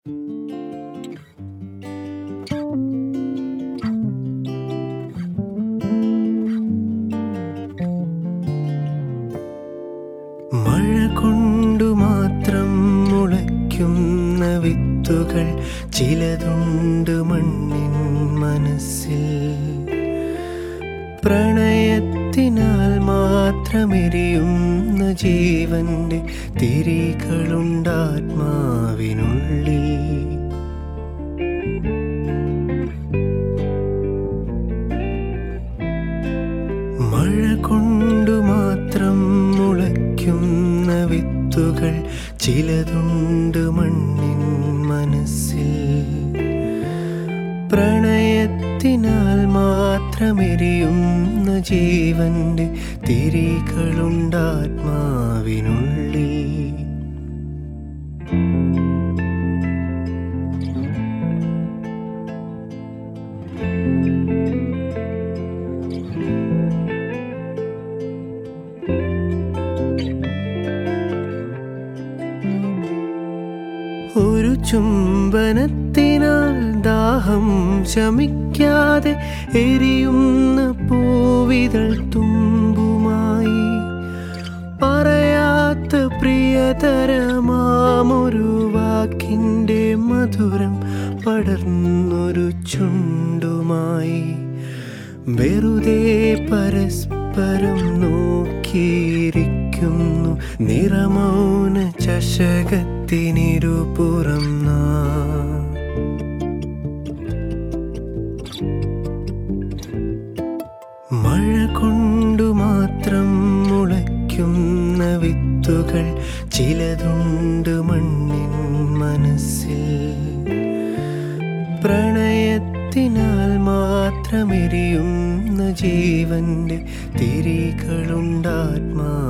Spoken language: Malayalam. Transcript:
മഴ കൊണ്ടു മാത്രം മുളയ്ക്കുന്ന വിത്തുകൾ ചിലതുണ്ട് മണ്ണിൻ മനസ്സിൽ പ്രണയത്തിനാൽ മാത്രമെരിയുന്ന ജീവന്റെ തിരികളുണ്ടാത്മാവിനുള്ളിൽ മഴ കൊണ്ടു മാത്രം മുളയ്ക്കുന്ന വിത്തുകൾ ചിലതുണ്ട് മണ്ണിൻ മനസ്സിൽ പ്രണയത്തിനാൽ മാത്രമെരിയുന്ന ജീവന്റെ തിരികളുണ്ടാത്മാവിനുള്ളിൽ ഒരു ചുംബനത്തിനാൽ ദാഹം ശമിക്കാതെ എരിയുന്ന പൂവിതൾ തുമ്പുമായി പറയാത്ത പ്രിയതരമാമൊരു വാക്കിൻ്റെ മധുരം പടർന്നൊരു ചുണ്ടുമായി വെറുതെ പരസ്പരം നോക്കിയിരിക്കുന്നു നിറമൗന ചഷകത്തിനിരുപുറം നാം മഴ കൊണ്ടു മാത്രം മുളയ്ക്കുന്ന വിത്തുകൾ ചിലതുണ്ട് മണ്ണിൻ മനസ്സിൽ പ്രണയത്തിനാൽ മാത്രമെരിയുന്ന ജീവന്റെ തിരികളുണ്ടാത്മാ